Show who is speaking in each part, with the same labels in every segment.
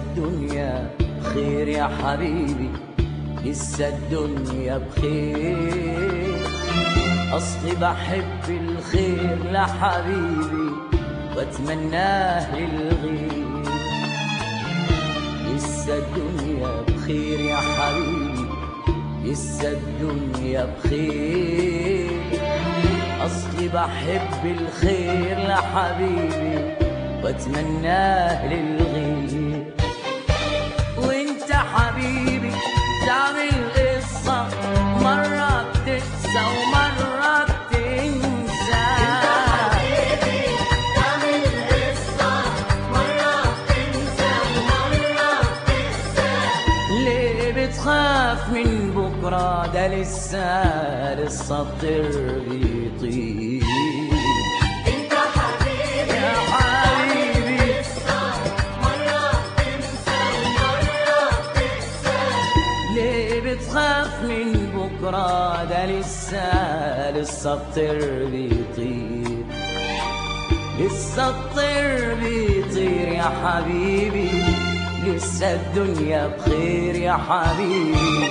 Speaker 1: الدنيا بخير يا حبيبي لسه الدنيا بخير أصلي بحب الخير لحبيبي واتمناه للغير لسه الدنيا بخير يا حبيبي لسه الدنيا بخير أصلي بحب الخير لحبيبي واتمناه للغير وانت حبيبي تعمل قصة مرة بتنسى ومرة بتنسى
Speaker 2: تعمل قصة مرة بتنسى ومرة بتنسى
Speaker 1: ليه بتخاف من بكرة ده لسه لسه الطير بيطير
Speaker 2: انت حبيبي
Speaker 1: يا حبيبي
Speaker 2: مرة بتنسى ومرة بتنسى
Speaker 1: ليه بتخاف من بكرة ده لسه لسه الطير بيطير لسه الطير بيطير يا حبيبي لسه الدنيا بخير يا حبيبي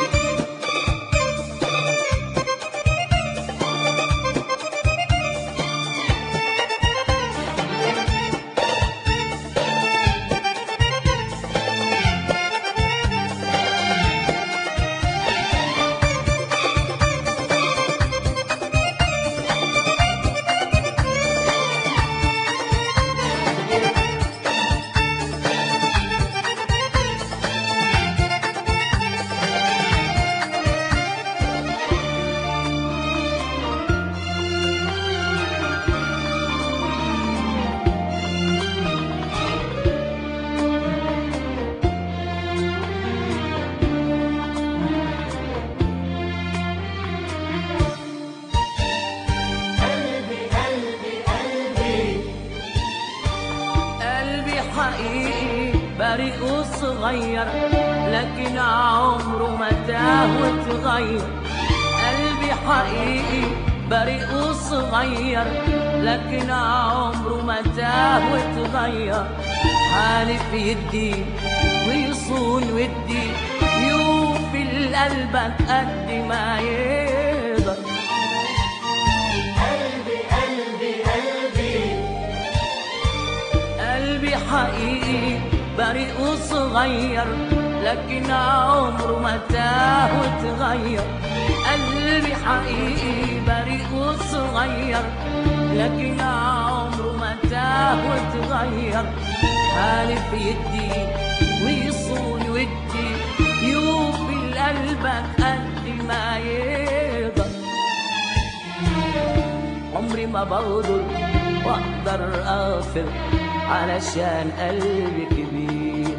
Speaker 2: قلبي قلبي قلبي
Speaker 1: قلبي حقيقي بريء وصغير لكن عمره ما تاه وتغير قلبي حقيقي بريء وصغير لكن عمره ما تاه وتغير حالف يدي ويصون ودي يوفي لقلبك قد ما يقدر
Speaker 2: قلبي قلبي قلبي
Speaker 1: قلبي حقيقي بريء وصغير لكن عمره ما تاه وتغير قلبي حقيقي بريء وصغير لكن عمره ما تاه وتغير حالف يدي ويصون ودي يوفي لقلبك قد ما يقدر عمري ما بغدر واقدر اغفر علشان قلبي كبير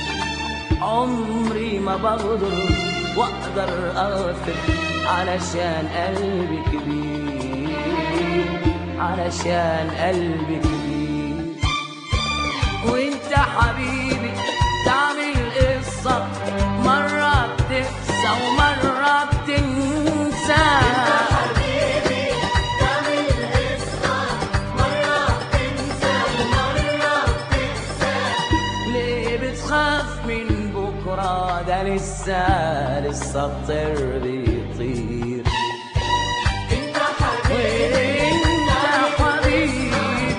Speaker 1: عمري ما بغدر واقدر اغفر علشان قلبي كبير علشان قلبي كبير وانت حبيبي تعمل قصة مرة بتنسى ومرة بتنسى
Speaker 2: حبيبي تعمل قصة مرة بتنسى ومرة بتنسى
Speaker 1: ليه بتخاف من بكرة ده لسه لسه الطير بيطير
Speaker 2: انت حبيبي
Speaker 1: وانت حبيبي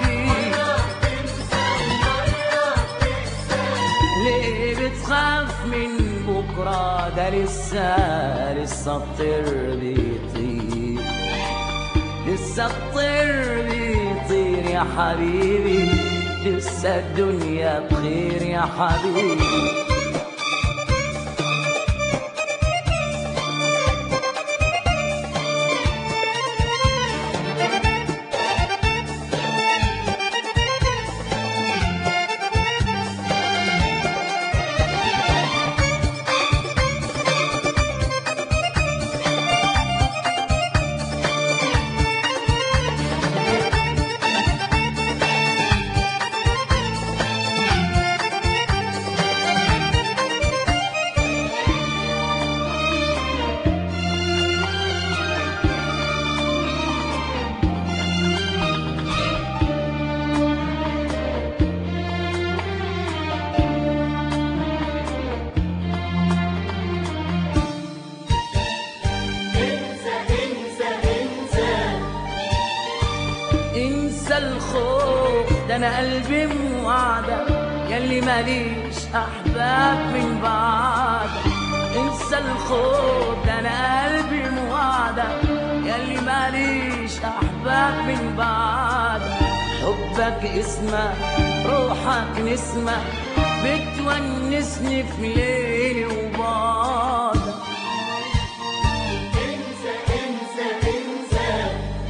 Speaker 1: ليه بتخاف من بكرة ده لسه لسه الطير بيطير لسه الطير بيطير يا حبيبي لسه الدنيا بخير يا حبيبي انسى الخوف ده انا قلبي موعدة ياللي ماليش احباب من بعدك انسى الخوف ده انا قلبي موعدة ياللي ماليش احباب من بعدك حبك اسمه روحك نسمة بتونسني في ليلي وبعدك
Speaker 2: انسى انسى انسى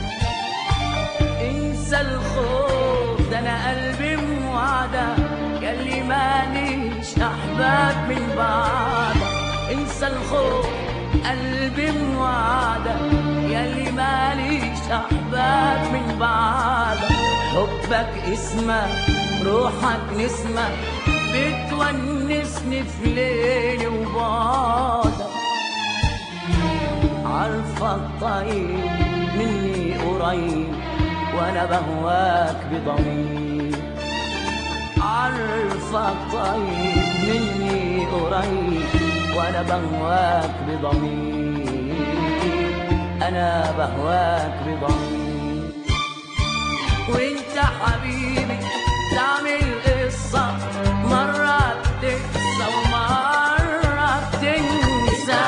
Speaker 1: انسى الخوف ده انا قلبي موعدة ياللي ماليش احباب من بعدك انسى الخوف قلبي موعدة ياللي ماليش احباب من بعدك حبك اسمه روحك نسمة بتونسني في ليلي وبعدك عارفك طيب مني قريب وانا بهواك بضمير عارفك طيب مني قريب وانا بهواك بضمير انا بهواك بضمير وانت حبيبي تعمل قصة مرة بتنسى ومرة بتنسى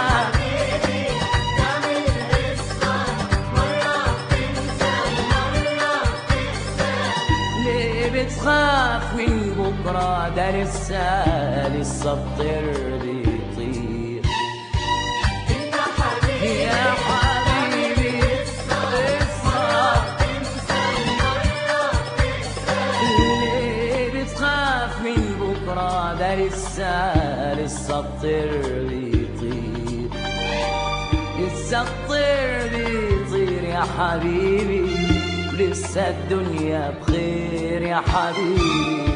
Speaker 2: تعمل قصة مرة بتنسى ومرة
Speaker 1: ليه بتخاف من بكرة ده لسه لسه الطير بيطير
Speaker 2: انت حبيبي
Speaker 1: يا حبيبي لسه ليه بتخاف من بكرة ده لسه لسه الطير بيطير لسه الطير بيطير يا حبيبي لسه الدنيا بخير يا حبيبي